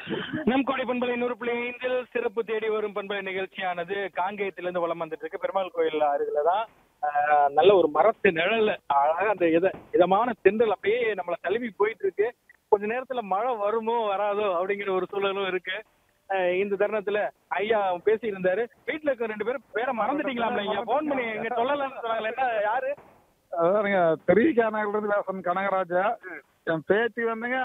நம் கோடை பண்பலை நூறு புள்ளி ஐந்தில் சிறப்பு தேடி வரும் பண்பலை நிகழ்ச்சியானது காங்கேயத்திலிருந்து வலம் வந்துட்டு இருக்கு பெருமாள் கோயில் அருகில தான் ஆஹ், நல்ல ஒரு மரத்து நிழல்ல அழகா அந்த இத இதமான தென்றல் அப்படியே நம்மள தழுவி போயிட்டு இருக்கு கொஞ்ச நேரத்துல மழை வருமோ வராதோ அப்படிங்கிற ஒரு சூழலும் இருக்கு ஆஹ், இந்த தருணத்துல ஐயா பேசி இருந்தாரு வீட்டுல இருக்க ரெண்டு பேரும் பேரை மறந்துட்டீங்களா நீங்க போன் பண்ணி எங்க சொல்லலன்னு சொன்னாங்களே என்ன யாரு அதானுங்க திருவிக்கானகர்ல இருந்து பேசுறேன் கனகராஜா என் பேத்தி வந்துங்க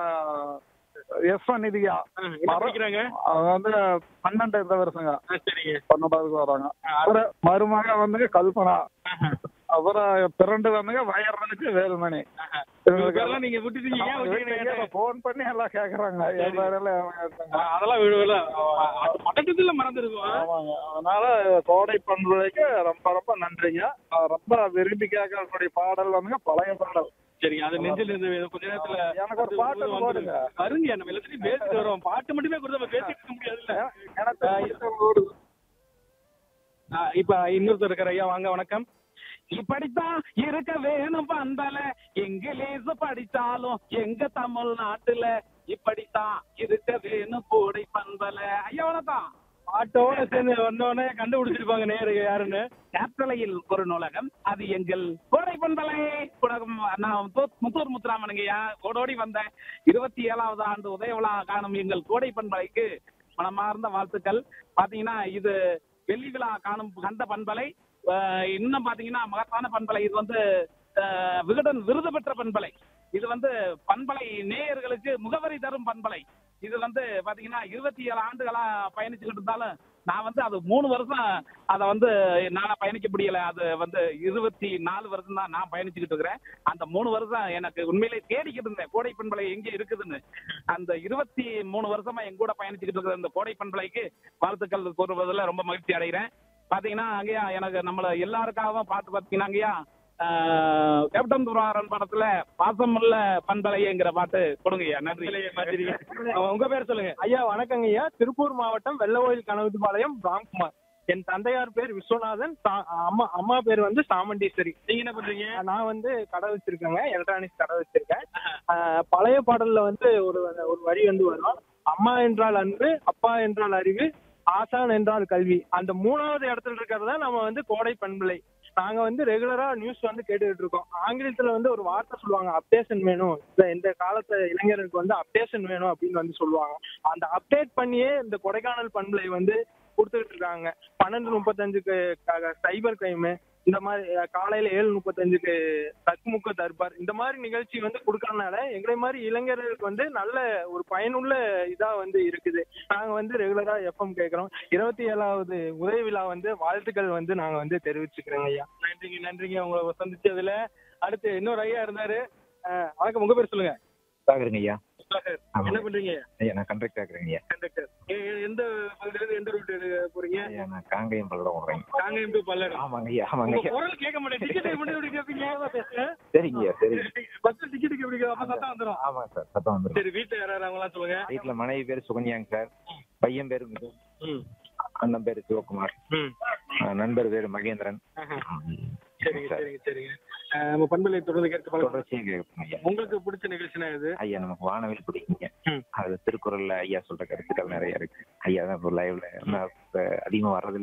எஸ் ஒன் நிதியா என்ன படிக்கிறாங்க அவங்க வந்து பன்னெண்டு இந்த வருஷங்க ஆ, சரிங்க பன்னெண்டாவதுக்கு வராங்க அப்புறம் மருமக வந்துங்க கல்பனா அப்புறம் பிறண்டு வந்துங்க வயர்மனுக்கு வேலுமணி இவங்க பேரெல்லாம் நீங்க விட்டுட்டீங்க ஏன் விட்டுட்டீங்க போன் பண்ணி எல்லாம் கேக்குறாங்க என் பேரெல்லாம் அவங்க இருக்காங்க. ஆ, அதெல்லாம் விடுவில பட்டத்துல மறந்துருக்கும் ஆமாங்க அதனால கோடை பண்புலைக்கு ரொம்ப ரொம்ப நன்றிங்க நான் ரொம்ப விரும்பி கேட்கக்கூடிய பாடல் வந்துங்க பழைய பாடல் சரிங்க அது நெஞ்சில் இருந்து கொஞ்ச நேரத்துல எனக்கு ஒரு பாட்டு வந்து போடுங்க. வருங்க நம்ம எல்லாத்தையும் பேசிட்டு வரோம் பாட்டு மட்டுமே கொடுத்து நம்ம பேசிட்டு இருக்க முடியாதுல்ல எனக்கு பிடிச்ச ஓடுது. ஆ, இப்ப இன்னொருத்தர் இருக்காரு ஐயா வாங்க வணக்கம் இப்படித்தான் இருக்க வேணும் பந்தல இங்கிலீஷ் படிச்சாலும் எங்க தமிழ்நாட்டுல இப்படித்தான் இருக்க வேணும் கோடை பந்தல ஐயா வணக்கம் பாட்டோட சேர்ந்து வந்தோடனே கண்டுபிடிச்சிருப்பாங்க நேரு யாருன்னு கேப்டலையில் ஒரு நூலகம் அது எங்கள் கோடை பந்தலை உலகம் நான் முத்து- முத்தூர் முத்துராமனுங்கய்யா ஓடோடி வந்தேன் இருபத்தி ஏழாவது ஆண்டு உதய விழா காணும் எங்கள் கோடை பண்பலைக்கு மனமார்ந்த வாழ்த்துக்கள் பாத்தீங்கன்னா இது வெள்ளி விழா காணும் கண்ட பண்பலை அஹ் இன்னும் பாத்தீங்கன்னா மகத்தான பண்பலை இது வந்து அஹ், விகடன் விருது பெற்ற பண்பலை இது வந்து பண்பலை நேயர்களுக்கு முகவரி தரும் பண்பலை இது வந்து பாத்தீங்கன்னா இருபத்தி ஏழு ஆண்டுகளா பயணிச்சுக்கிட்டு இருந்தாலும் நான் வந்து அது மூணு வருஷம் அதை வந்து என்னால பயணிக்க முடியல அது வந்து இருபத்தி நாலு வருஷம் தான் நான் பயணிச்சுக்கிட்டு இருக்கிறேன் அந்த மூணு வருஷம் எனக்கு உண்மையிலே தேடிக்கிட்டு இருந்தேன் கோடை பண்பலை எங்க இருக்குதுன்னு அந்த இருபத்தி மூணு வருஷமா என் கூட பயணிச்சுக்கிட்டு இருக்கிற இந்த கோடை பண்பலைக்கு வாழ்த்துக்கள் கூறுவதில் ரொம்ப மகிழ்ச்சி அடைகிறேன் பாத்தீங்கன்னா அங்கேயா எனக்கு நம்மள எல்லாருக்காகவும் பார்த்து பாத்தீங்கன்னா அங்கேயா ஆஹ், கேப்டன் துராரன் படத்துல பாசமுள்ள பண்பலைங்கிற பாட்டு கொடுங்கய்யா நன்றி நன்றி உங்க பேர் சொல்லுங்க ஐயா வணக்கங்க ஐயா திருப்பூர் மாவட்டம் வெள்ளவோயில் கனவுபாளையம் ராம்குமார் என் தந்தையார் பேர் விஸ்வநாதன் சா- அம்மா அம்மா பேர் வந்து சாமண்டீஸ்வரி நீங்க என்ன பண்றீங்க நான் வந்து கடை வச்சிருக்கேங்க எலக்ட்ரானிக்ஸ் கடை வச்சிருக்கேன் ஆஹ் பழைய பாடல்ல வந்து ஒரு ஒரு வரி வந்து வரும் அம்மா என்றால் அன்பு அப்பா என்றால் அறிவு ஆசான் என்றால் கல்வி அந்த மூணாவது இடத்துல இருக்கிறதா நம்ம வந்து கோடை பண்பலை நாங்க வந்து ரெகுலரா நியூஸ் வந்து கேட்டுக்கிட்டு இருக்கோம் ஆங்கிலத்துல வந்து ஒரு வார்த்தை சொல்லுவாங்க அப்டேஷன் வேணும் இந்த இந்த காலத்து இளைஞர்களுக்கு வந்து அப்டேஷன் வேணும் அப்படின்னு வந்து சொல்லுவாங்க அந்த அப்டேட் பண்ணியே இந்த கொடைக்கானல் பண்பலை வந்து கொடுத்துக்கிட்டு இருக்காங்க பன்னெண்டு முப்பத்தஞ்சுக்கு சைபர் கிரைமு இந்த மாதிரி அஹ், காலையில ஏழு முப்பத்தஞ்சுக்கு தக்குமுக்க தர்பார் இந்த மாதிரி நிகழ்ச்சி வந்து கொடுக்கறதுனால எங்களை மாதிரி இளைஞர்களுக்கு வந்து நல்ல ஒரு பயனுள்ள இதா வந்து இருக்குது நாங்க வந்து ரெகுலரா எஃப்எம் கேட்கறோம் இருபத்தி ஏழாவது உதவி விழா வந்து வாழ்த்துக்கள் வந்து நாங்க வந்து தெரிவிச்சுக்கிறோங்க ஐயா நன்றிங்க நன்றிங்க உங்களை சந்திச்சதுல அடுத்து இன்னொரு ஐயா இருந்தாரு ஆஹ், வணக்கம் உங்க பேர் சொல்லுங்க சாகருங்க ஐயா சுதாகர். ஆமா. என்ன பண்றீங்க ஐயா நான் கண்டக்டர் ஆக்குறேங்க ஐயா கண்டக்டர் எந்த பகுதியில இருந்து எந்த ரூட் போறீங்க ஐயா நான் காங்கேயம் பல்லடம் விடுறேங்க காங்கேயம் டு பல்லடம் ஆமாங்க ஐயா ஆமாங்க உங்க ஐயா குரல் கேட்க மாட்டேன் டிக்கெட் மட்டும் எப்படி கேட்பீங்க பேசுறேன் சரிங்க ஐயா சரிங்க பஸ் டிக்கெட்டுக்கு எப்படி அப்ப சத்தம் வந்துடும் ஆமாங்க சார் சத்தம் வந்துடும் சரி வீட்டுல யாராவது அவங்களாம் சொல்லுங்க வீட்டுல மனைவி பேர் சுகன்யாங்க சார் பையன் பேரு மிது ம் அண்ணன் பேரு சிவகுமார் ம் ஆஹ் நண்பர் பேரு மகேந்திரன் ஆஹா. ம். சரிங்க சார். சரிங்க சரிங்க ஆஹ் நம்ம பண்பலை தொடர்ந்து கேட்டு பழக்கம் தொடர்ச்சியா கேட்போம் ஐயா உங்களுக்கு பிடிச்ச நிகழ்ச்சினா இது ஐயா நமக்கு வானவில் பிடிக்குங்க ம். அது திருக்குறள்ல ஐயா சொல்ற கருத்துக்கள் நிறைய இருக்கு ஐயா தான் இப்போ லைவ்ல அதிகமா வர்றது